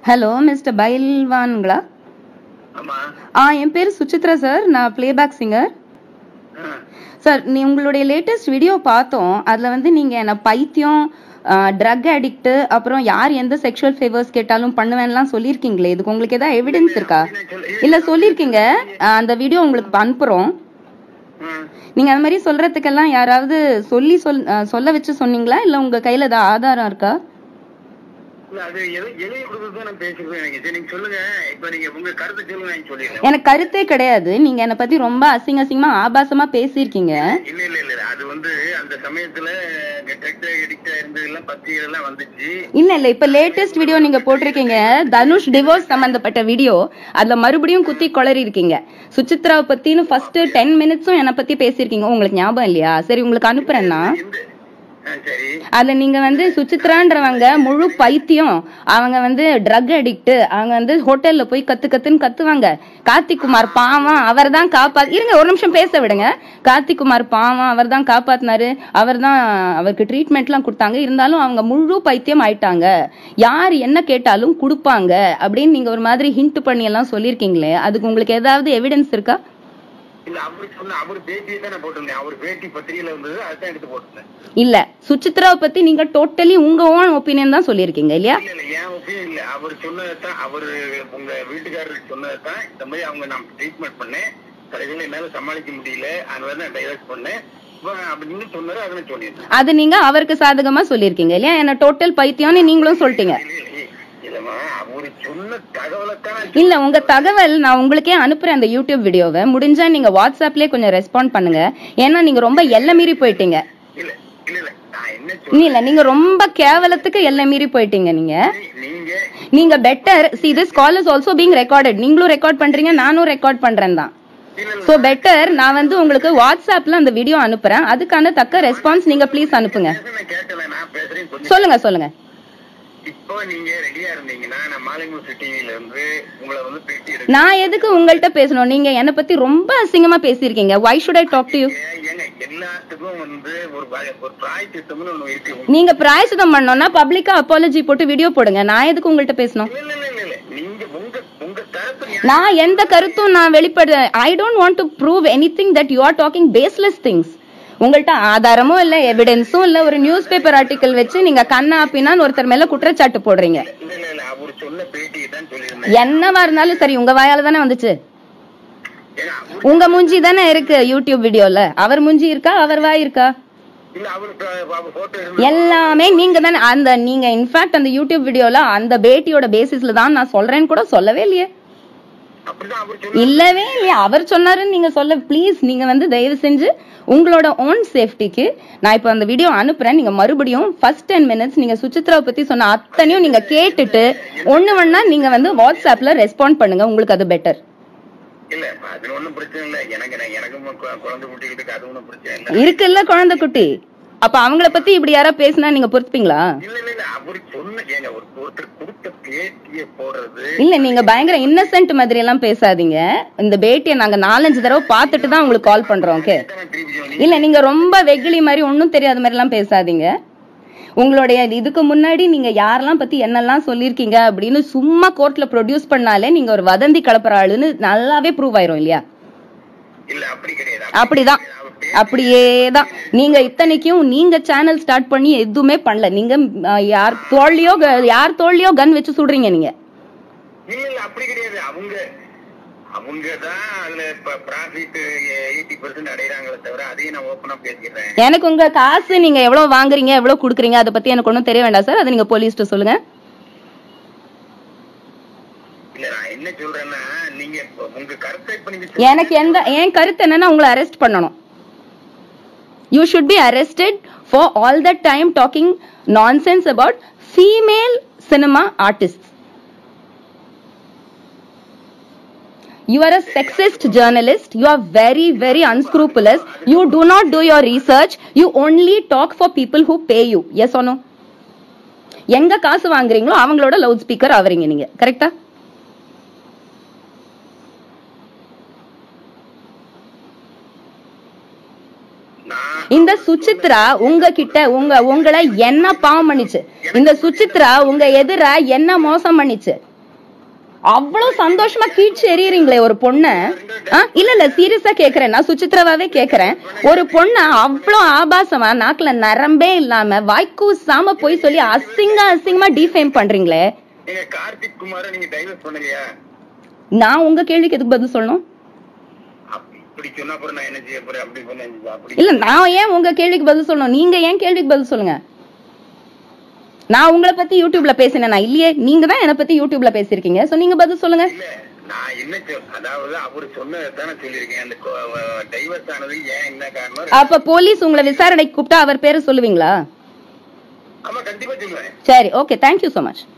Hello mister பைல்வான்களா ஆமா ஆ என் பேர் சுசித்ரா சார் நான் பிளேபேக் சிங்கர் ஆ. சார் நீ உங்களுடைய லேட்டஸ்ட் வீடியோ பார்த்தோம் அதில் வந்து நீங்கள் என்ன பைத்தியம் ட்ரக் அடிக்ட் அப்புறம் யார் எந்த செக்ஷுவல் ஃபேவர்ஸ் கேட்டாலும் பண்ணுவேன்லாம் சொல்லியிருக்கீங்களே இதுக்கு உங்களுக்கு ஏதாவது எவிடன்ஸ் இருக்கா இல்லை சொல்லியிருக்கீங்க ஆ, அந்த வீடியோ உங்களுக்கு அனுப்புகிறோம் ம். நீங்கள் அந்த மாதிரி சொல்கிறதுக்கெல்லாம் யாராவது சொல்லி சொல் ஆ, சொல்ல வச்சு சொன்னீங்களா இல்லை உங்கள் கையில் ஏதாவது ஆதாரம் இருக்கா இல்ல அது எழு- எழுதி கொடுத்து நான் பேசிருக்கேன் எனக்கு சரி நீங்க சொல்லுங்க இப்ப நீங்க உங்க கருத்தை சொல்லுங்க நான் சொல்லிடுறேன் எனக்கு கருத்தே கிடையாது நீங்கள் என்னை பற்றி ரொம்ப அசிங்க அசிங்கமாக ஆபாசமாக பேசியிருக்கீங்க இல்ல இல்ல இல்ல அது வந்து அந்த சமயத்துல ட்ரக் எடிக்டா இருந்ததெல்லாம் பத்திரிகை எல்லாம் வந்துச்சு இல்ல இல்ல இப்ப லேட்டஸ்ட் வீடியோ நீங்க போட்டிருக்கீங்க தனுஷ் டிவோர்ஸ் சம்பந்தப்பட்ட வீடியோ அதுல மறுபடியும் குத்தி குளறி இருக்கீங்க சுசித்ராவை பத்தின்னு ஃபர்ஸ்ட் டென் மினிட்ஸும் என்னை பத்தி பேசியிருக்கீங்க உங்களுக்கு ஞாபகம் இல்லையா சரி உங்களுக்கு அனுப்புறேன்னா இந்த ஆ, சரி அதுல நீங்க வந்து சுசித்ரான்றவங்க முழு பைத்தியம் அவங்க வந்து ட்ரக் அடிக்ட் அவங்க வந்து ஹோட்டல்ல போய் கத்து கத்துன்னு கத்துவாங்க கார்த்திக் குமார் பாவம் அவர் தான் காப்பா இருங்க ஒரு நிமிஷம் பேச விடுங்க கார்த்திக் குமார் பாவம் அவர் தான் காப்பாத்தினாரு அவர் தான் அவருக்கு ட்ரீட்மெண்ட்லாம் கொடுத்தாங்க இருந்தாலும் அவங்க முழு பைத்தியம் ஆயிட்டாங்க யார் என்ன கேட்டாலும் கொடுப்பாங்க அப்படின்னு நீங்க ஒரு மாதிரி ஹிண்ட் பண்ணி எல்லாம் சொல்லியிருக்கீங்களே அதுக்கு உங்களுக்கு ஏதாவது எவிடன்ஸ் இருக்கா இல்ல அவரு சொன்ன அவர் பேட்டியை தான் நான் போட்டிருந்தேன் அவர் பேட்டி பத்திரிகையில இருந்தது அதுதான் எடுத்து போட்டிருந்தேன் இல்ல சுசித்ராவை பத்தி நீங்க டோட்டலி உங்க ஓன் ஒப்பீனியன் தான் சொல்லியிருக்கீங்க இல்லையா இல்ல இல்ல என் ஒப்பீனியன் இல்ல அவர் சொன்னதைத்தான் அவரு உங்க வீட்டுக்காரருக்கு சொன்னதைத்தான் இந்த மாதிரி அவங்க நான் ட்ரீட்மெண்ட் பண்ணேன் கடைசியில என்னால சமாளிக்க முடியல அதனால நான் டைவர்ஸ் பண்ணேன் இப்ப அப்படின்னு சொன்னாரு அதை நான் சொல்லியிருந்தேன் அது நீங்க அவருக்கு சாதகமா சொல்லியிருக்கீங்க இல்லையா என்ன டோட்டல் பைத்தியம்னு நீங்களும் சொல்லிட்டீங்க இல்ல, இல்ல, இல்லம்மா அவரு சொன்ன தகவலைத்தான் நான் இல்ல உங்க தகவல் நான் உங்களுக்கே அனுப்புறேன் அந்த யூடியூப் வீடியோவை முடிஞ்சா நீங்க வாட்ஸ்அப்லயே கொஞ்சம் ரெஸ்பாண்ட் பண்ணுங்க ஏன்னா நீங்க ரொம்ப எல்லை மீறி போயிட்டீங்க இல்ல இல்ல இல்ல நான் என்ன சொல்றேன் இல்ல நீங்க ரொம்ப கேவலத்துக்கு எல்லை மீறி போயிட்டீங்க நீங்க நீங்க நீங்க better see this call is also being recorded நீங்களும் ரெக்கார்ட் பண்றீங்க நானும் ரெக்கார்ட் பண்றேன் தான் இல்ல இல்ல ஸோ பெட்டர் நான் வந்து உங்களுக்கு வாட்ஸ்அப்ல அந்த வீடியோ அனுப்புறேன் அதுக்கான தக்க ரெஸ்பான்ஸ் நீங்க ப்ளீஸ் அனுப்புங்க பேச நான் கேட்கல நான் பேசுறேன் கொஞ்சம் சொல்லுங்க சொல்லுங்க இப்போ நீங்க ரெடியா இருந்தீங்கன்னா நான் மாலிமுசி டிவில இருந்து உங்களை வந்து பேட்டி எடுக்க நான் எதுக்கு உங்கள்கிட்ட பேசணும் நீங்க என்னை பத்தி ரொம்ப அசிங்கமா பேசியிருக்கீங்க why should I talk to you ஏங்க எல்லாத்துக்கும் வந்து ஒரு பய- ஒரு பிராய் திட்டம்னு ஒண்ணு இருக்கு நீங்க பிராயசிதம் பண்ணோம்னா பப்ளிக்கா அப்பாலஜி போட்டு வீடியோ போடுங்க நான் எதுக்கு உங்கள்கிட்ட பேசணும் இல்ல இல்ல இல்ல இல்ல நீங்க உங்க உங்க கருத்து நியாயம். நான் எந்த கருத்தும் நான் வெளிப்படு I don't want to prove anything that you are talking baseless things உங்கள்கிட்ட ஆதாரமும் இல்ல எவிடன்ஸும் இல்ல ஒரு நியூஸ் பேப்பர் ஆர்டிக்கல் வச்சு நீங்க கண்ணா ஆப்பினான்னு ஒருத்தர் மேல குற்றச்சாட்டு போடுறீங்க இல்ல இல்ல இல்ல அவர் சொன்ன பேட்டியை தான் சொல்லியிருந்தேன் என்னவா இருந்தாலும் சரி உங்க வாயால தானே வந்துச்சு ஏன்னா அவரு- உங்க மூஞ்சி தானே இருக்கு யூடியூப் வீடியோல அவர் மூஞ்சி இருக்கா அவர் வாய் இருக்கா இல்ல அவருக்கு அவர் போட்டோ எல்லாமே நீங்க தானே அந்த நீங்க இன்ஃபேக்ட் அந்த யூடியூப் வீடியோல அந்த பேட்டியோட பேசிஸ்ல தான் நான் சொல்றேன்னு கூட சொல்லவே இல்லையே அப்படிதான் அவர் சொன்ன இல்லவே இல்லையா அவர் சொன்னாருன்னு நீங்க சொல்ல ப்ளீஸ் நீங்க வந்து தயவு செஞ்சு உங்களோட ஓன் சேஃப்டிக்கு நான் இப்போ அந்த வீடியோ அனுப்புறேன் நீங்க மறுபடியும் ஃபர்ஸ்ட் டென் மினிட்ஸ் நீங்க சுசித்ராவை பத்தி சொன்ன அத்தனையும் நீங்க கேட்டுட்டு ஒண்ணு ஒண்ணா நீங்க வந்து வாட்ஸ்அப்ல ரெஸ்பாண்ட் பண்ணுங்க உங்களுக்கு அது பெட்டர் இல்ல அது ஒண்ணும் பிரச்சனை இல்ல எனக்கு நான் எனக்கும் கு- குழந்தை குட்டிக்கிட்டு அது ஒண்ணும் பிரச்சனை இல்ல இருக்குல்ல குழந்தை குட்டி அப்ப அவங்கள பத்தி இப்படி யாரா பேசினா நீங்க பொறுத்துப்பீங்களா இல்ல இல்ல இல்ல அவரு சொன்ன ஏங்க ஒரு ஒருத்தர் கொடுத்த பேட்டியை போடுறது இல்ல நீங்க பயங்கர இன்னசென்ட் மாதிரி எல்லாம் பேசாதீங்க இந்த பேட்டியை நாங்க நாலஞ்சு தடவை பார்த்துட்டு தான் உங்களுக்கு கால் பண்றோம் ஓகே நான் திருப்பி சொன்னேன். இல்ல நீங்க ரொம்ப வெகுளி மாதிரி ஒன்றும் தெரியாத மாதிரி எல்லாம் பேசாதீங்க உங்களுடைய இதுக்கு முன்னாடி நீங்க யாரெல்லாம் பத்தி என்னெல்லாம் சொல்லியிருக்கீங்க அப்படின்னு சும்மா கோர்ட்ல ப்ரொடியூஸ் பண்ணாலே நீங்க ஒரு வதந்தி கலப்புற ஆளுன்னு நல்லாவே ப்ரூவ் ஆயிரும் இல்லையா இல்ல அப்படி கிடையாது அப்படிதான் அப்படியே தான் நீங்க இத்தனைக்கும் நீங்க சேனல் ஸ்டார்ட் பண்ணி எதுவுமே பண்ணல நீங்க அஹ், யார் தோல்லையோ க- யார் தோல்லையோ கன் வச்சு சுடுறீங்க நீங்க இல்ல இல்ல அப்படி கிடையாது அவங்க அவங்க தான் அதுல ப்ராஃபிட் எயிட்டி பர்சன்ட் அடையறாங்களே தவிர அதையும் நான் ஓப்பனா பேசிக்கிறேன் எனக்கு உங்க காசு நீங்க எவ்வளவு வாங்குறீங்க எவ்வளவு கொடுக்குறீங்க அதை பத்தி எனக்கு ஒன்றும் தெரிய வேண்டாம் சார் அதை நீங்க போலீஸ்ட்டு சொல்லுங்க இல்ல நான் என்ன சொல்றேன்னா நீங்க இப்ப உங்க கருத்தை இப்ப நீங்க எனக்கு எந்த என் கருத்து என்னன்னா உங்களை அரெஸ்ட் பண்ணணும் you should be arrested for all the time talking nonsense about female cinema artist You are a sexist journalist. You are very, very unscrupulous. You do not do your research. You only talk for people who pay you. Yes or no? எங்க காசு வாங்குறீங்களோ அவங்களோட loud speaker ஆவறீங்க நீங்க கரெக்டா நான் இந்த சுசித்ரா உங்ககிட்ட உங்க உங்களை என்ன பாவம் பண்ணிச்சு இந்த சுசித்ரா உங்க எதிர என்ன மோசம் பண்ணிச்சு அவ்வளவு சந்தோஷமா கீழ்ச்சி எறியறீங்களே ஒரு பொண்ண ஆ, இல்ல இல்ல சீரியஸா கேக்குறேன் நான் சுசித்ராவாவே கேக்குறேன் ஒரு பொண்ண அவ்வளவு ஆபாசமா நாக்குல நரம்பே இல்லாம வாய்க்கூசாம போய் சொல்லி அசிங்க அசிங்கமா டிஃபேம் பண்றீங்களே நீங்க கார்த்திக் குமார நீங்க டைவர்ஸ் பண்ணுங்கயா நான் உங்க கேள்விக்கு எதுக்கு பதில் சொல்லணும் அப்~ இப்படி சொன்னா அப்புறம் நான் என்ன செய்ய போறேன் அப்படி பண்ண அப்படி இல்ல நான் ஏன் உங்க கேள்விக்கு பதில் சொல்லணும் நீங்க ஏன் கேள்விக்கு பதில் சொல்லுங்க நான் உங்களை பத்தி யூடியூப்ல பேசினேனா இல்லையே நீங்க தான் என்ன பத்தி யூடியூப்ல பேசிருக்கீங்க சோ நீங்க பதில் சொல்லுங்க இல்ல நான் என்ன சொ- அதாவது அவர் சொன்னதான் நான் சொல்லியிருக்கேன் அந்த டைவர்ஸ் ஆனது ஏன் என்ன காரணம் அப்ப போலீஸ் உங்களை விசாரணைக்கு கூப்பிட்டா அவர் பேரை சொல்லுவீங்களா ஆமா கண்டிப்பா சொல்லுவேன் சரி ஓகே தேங்க்யூ so மச்